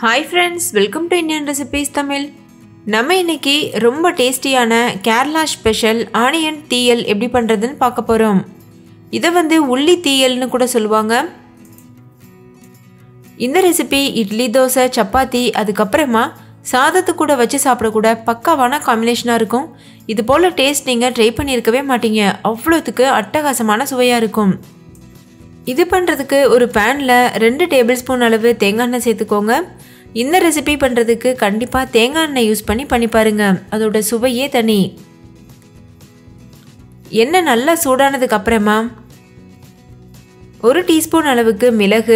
hi friends welcome to Indian recipes Tamil நம்ம இன்னைக்கு ரொம்ப டேஸ்டியான கேரளா ஸ்பெஷல் ஆனியன் தீயல் எப்படி பண்ணுறதுன்னு பார்க்க போகிறோம் இதை வந்து உள்ளி தீயல்னு கூட சொல்லுவாங்க இந்த ரெசிபி இட்லி தோசை சப்பாத்தி அதுக்கப்புறமா சாதத்து கூட வச்சு சாப்பிடக்கூட பக்காவான காம்பினேஷனாக இருக்கும் இது போல் டேஸ்ட் நீங்கள் ட்ரை பண்ணியிருக்கவே மாட்டீங்க அவ்வளோத்துக்கு அட்டகாசமான சுவையாக இருக்கும் இது பண்ணுறதுக்கு ஒரு பேனில் ரெண்டு டேபிள் ஸ்பூன் அளவு தேங்காய் எண்ணெய் சேர்த்துக்கோங்க இந்த ரெசிபி பண்ணுறதுக்கு கண்டிப்பாக தேங்காய் எண்ணெய் யூஸ் பண்ணி பண்ணி பாருங்க அதோட சுவையே தனி எண்ணெய் நல்லா சூடானதுக்கு அப்புறமா ஒரு டீஸ்பூன் அளவுக்கு மிளகு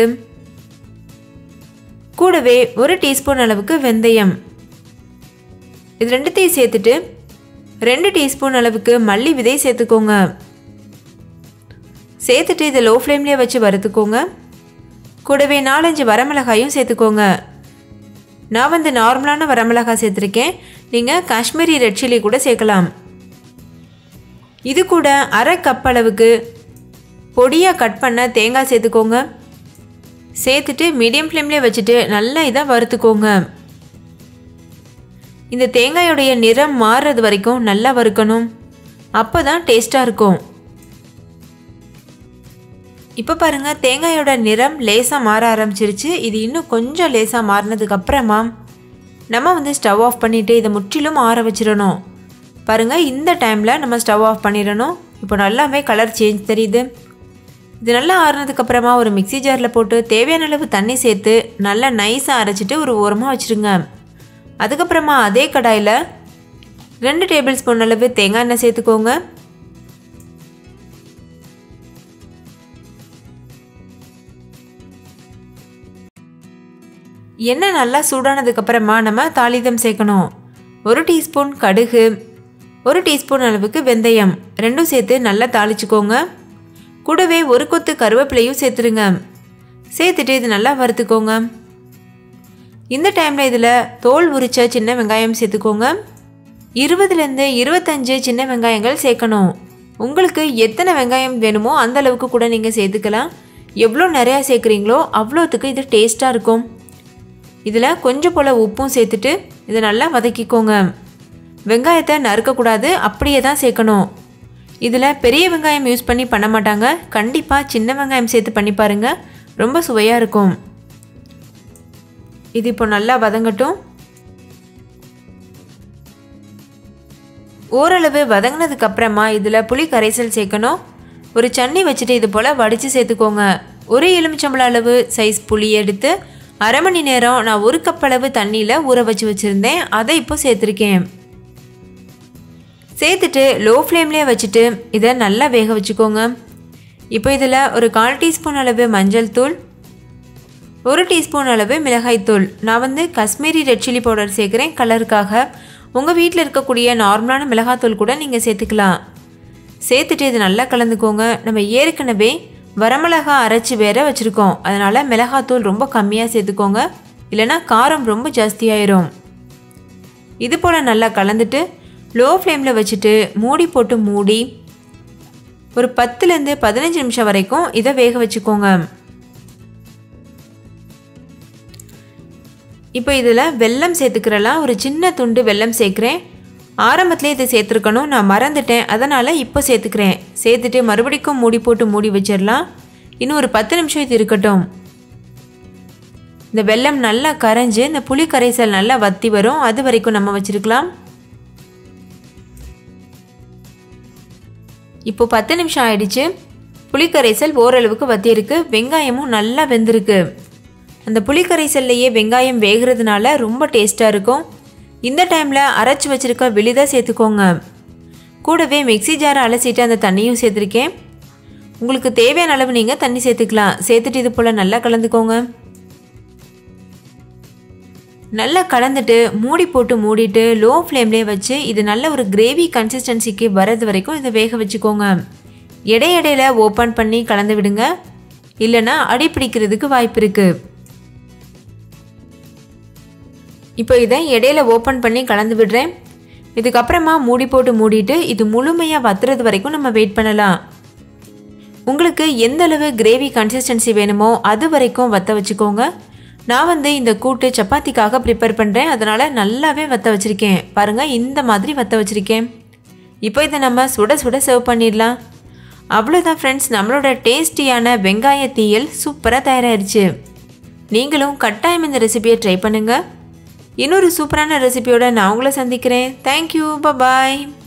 கூடவே ஒரு டீஸ்பூன் அளவுக்கு வெந்தயம் இது ரெண்டுத்தையும் சேர்த்துட்டு ரெண்டு டீஸ்பூன் அளவுக்கு மல்லி விதை சேர்த்துக்கோங்க சேர்த்துட்டு இதை லோ ஃப்ளேம்லேயே வச்சு வறுத்துக்கோங்க கூடவே நாலஞ்சு வரமிளகாயும் சேர்த்துக்கோங்க நான் வந்து நார்மலான வரமிளகாய் சேர்த்துருக்கேன் நீங்கள் காஷ்மீரி ரெட் சில்லி கூட சேர்க்கலாம் இது கூட அரை கப் அளவுக்கு பொடியாக கட் பண்ண தேங்காய் சேர்த்துக்கோங்க சேர்த்துட்டு மீடியம் ஃப்ளேம்லேயே வச்சுட்டு நல்லா இதாக வறுத்துக்கோங்க இந்த தேங்காயோடைய நிறம் மாறுறது வரைக்கும் நல்லா வறுக்கணும் அப்போ தான் டேஸ்ட்டாக இருக்கும் இப்போ பாருங்கள் தேங்காயோட நிறம் லேசாக மாற ஆரம்பிச்சிருச்சு இது இன்னும் கொஞ்சம் லேசாக மாறினதுக்கு அப்புறமா நம்ம வந்து ஸ்டவ் ஆஃப் பண்ணிவிட்டு இதை முற்றிலும் ஆற வச்சிடணும் பாருங்கள் இந்த டைமில் நம்ம ஸ்டவ் ஆஃப் பண்ணிடணும் இப்போ நல்லாவே கலர் சேஞ்ச் தெரியுது இது நல்லா ஆறுனதுக்கப்புறமா ஒரு மிக்சி ஜாரில் போட்டு தேவையான அளவு தண்ணி சேர்த்து நல்லா நைஸாக அரைச்சிட்டு ஒரு ஓரமாக வச்சுருங்க அதுக்கப்புறமா அதே கடாயில் ரெண்டு டேபிள் ஸ்பூன் அளவு தேங்காய் எண்ணெய் சேர்த்துக்கோங்க எண்ணெய் நல்லா சூடானதுக்கப்புறமா நம்ம தாளிதம் சேர்க்கணும் ஒரு டீஸ்பூன் கடுகு ஒரு டீஸ்பூன் அளவுக்கு வெந்தயம் ரெண்டும் சேர்த்து நல்லா தாளிச்சுக்கோங்க கூடவே ஒரு கொத்து கருவேப்பிலையும் சேர்த்துருங்க சேர்த்துட்டு இது நல்லா வறுத்துக்கோங்க இந்த டைமில் இதில் தோல் உரிச்ச சின்ன வெங்காயம் சேர்த்துக்கோங்க இருபதுலேருந்து இருபத்தஞ்சு சின்ன வெங்காயங்கள் சேர்க்கணும் உங்களுக்கு எத்தனை வெங்காயம் வேணுமோ அந்த அளவுக்கு கூட நீங்கள் சேர்த்துக்கலாம் எவ்வளோ நிறையா சேர்க்குறீங்களோ அவ்வளோத்துக்கு இது டேஸ்ட்டாக இருக்கும் இதில் கொஞ்சம் போல் உப்பும் சேர்த்துட்டு இதை நல்லா வதக்கிக்கோங்க வெங்காயத்தை நறுக்கக்கூடாது அப்படியே தான் சேர்க்கணும் இதில் பெரிய வெங்காயம் யூஸ் பண்ணி பண்ண மாட்டாங்க கண்டிப்பாக சின்ன வெங்காயம் சேர்த்து பண்ணி பாருங்கள் ரொம்ப சுவையாக இருக்கும் இது இப்போ நல்லா வதங்கட்டும் ஓரளவு வதங்கினதுக்கு அப்புறமா இதில் புளி கரைசல் சேர்க்கணும் ஒரு சன்னி வச்சுட்டு இது போல் வடித்து சேர்த்துக்கோங்க ஒரு எலுமிச்சம்பள அளவு சைஸ் புளி எடுத்து அரை மணி நேரம் நான் ஒரு கப் அளவு தண்ணியில் ஊற வச்சு வச்சுருந்தேன் அதை இப்போ சேர்த்துருக்கேன் சேர்த்துட்டு லோ ஃப்ளேம்லேயே வச்சுட்டு இதை நல்லா வேக வச்சுக்கோங்க இப்போ இதில் ஒரு கால் டீஸ்பூன் அளவு மஞ்சள் தூள் ஒரு டீஸ்பூன் அளவு மிளகாய்த்தூள் நான் வந்து காஷ்மீரி ரெட் சில்லி பவுடர் சேர்க்குறேன் கலருக்காக உங்கள் வீட்டில் இருக்கக்கூடிய நார்மலான மிளகாத்தூள் கூட நீங்கள் சேர்த்துக்கலாம் சேர்த்துட்டு இது நல்லா கலந்துக்கோங்க நம்ம ஏற்கனவே வரமிளகா அரைச்சி வேற வச்சுருக்கோம் அதனால் மிளகாத்தூள் ரொம்ப கம்மியாக சேர்த்துக்கோங்க இல்லைனா காரம் ரொம்ப ஜாஸ்தியாயிரும் இது போல் நல்லா கலந்துட்டு லோ ஃப்ளேமில் வச்சுட்டு மூடி போட்டு மூடி ஒரு பத்துலேருந்து பதினஞ்சு நிமிஷம் வரைக்கும் இதை வேக வச்சுக்கோங்க இப்போ இதில் வெல்லம் சேர்த்துக்கிறலாம் ஒரு சின்ன துண்டு வெல்லம் சேர்க்குறேன் ஆரம்பத்திலே இதை சேர்த்துருக்கணும் நான் மறந்துட்டேன் அதனால் இப்போ சேர்த்துக்கிறேன் சேர்த்துட்டு மறுபடிக்கும் மூடி போட்டு மூடி வச்சிடலாம் இன்னும் ஒரு பத்து நிமிஷம் இது இருக்கட்டும் இந்த வெல்லம் நல்லா கரைஞ்சி இந்த புளி கரைசல் நல்லா வத்தி வரும் அது வரைக்கும் நம்ம வச்சுருக்கலாம் இப்போ பத்து நிமிஷம் ஆயிடுச்சு புளிக்கரைசல் ஓரளவுக்கு வத்தியிருக்கு வெங்காயமும் நல்லா வெந்திருக்கு அந்த புளிக்கரைசல்லையே வெங்காயம் வேகிறதுனால ரொம்ப டேஸ்ட்டாக இருக்கும் இந்த டைமில் அரைச்சி வச்சுருக்க விழுதை சேர்த்துக்கோங்க கூடவே மிக்சி ஜாரை அலசிட்டு அந்த தண்ணியும் சேர்த்துருக்கேன் உங்களுக்கு தேவையான அளவு நீங்கள் தண்ணி சேர்த்துக்கலாம் சேர்த்துட்டு இது போல் நல்லா கலந்துக்கோங்க நல்லா கலந்துட்டு மூடி போட்டு மூடிட்டு லோ ஃப்ளேம்லேயே வச்சு இது நல்ல ஒரு கிரேவி கன்சிஸ்டன்சிக்கு வரது வரைக்கும் இதை வேக வச்சுக்கோங்க இடையிடையில ஓப்பன் பண்ணி கலந்து விடுங்க இல்லைன்னா அடி பிடிக்கிறதுக்கு வாய்ப்பு இருக்குது இப்போ இதை இடையில ஓப்பன் பண்ணி கலந்து விடுறேன் இதுக்கப்புறமா மூடி போட்டு மூடிட்டு இது முழுமையாக வத்துறது வரைக்கும் நம்ம வெயிட் பண்ணலாம் உங்களுக்கு எந்த அளவு கிரேவி கன்சிஸ்டன்சி வேணுமோ அது வரைக்கும் வத்த வச்சுக்கோங்க நான் வந்து இந்த கூட்டு சப்பாத்திக்காக ப்ரிப்பேர் பண்ணுறேன் அதனால் நல்லாவே வத்த வச்சுருக்கேன் பாருங்கள் இந்த மாதிரி வத்த வச்சுருக்கேன் இப்போ இதை நம்ம சுட சுட சர்வ் பண்ணிடலாம் அவ்வளோதான் ஃப்ரெண்ட்ஸ் நம்மளோட டேஸ்டியான வெங்காய தீயல் சூப்பராக தயாராகிடுச்சு நீங்களும் கட்டாயம் இந்த ரெசிபியை ட்ரை பண்ணுங்கள் இன்னொரு சூப்பரான ரெசிபியோட நான் உங்களை சந்திக்கிறேன் தேங்க்யூ பாய்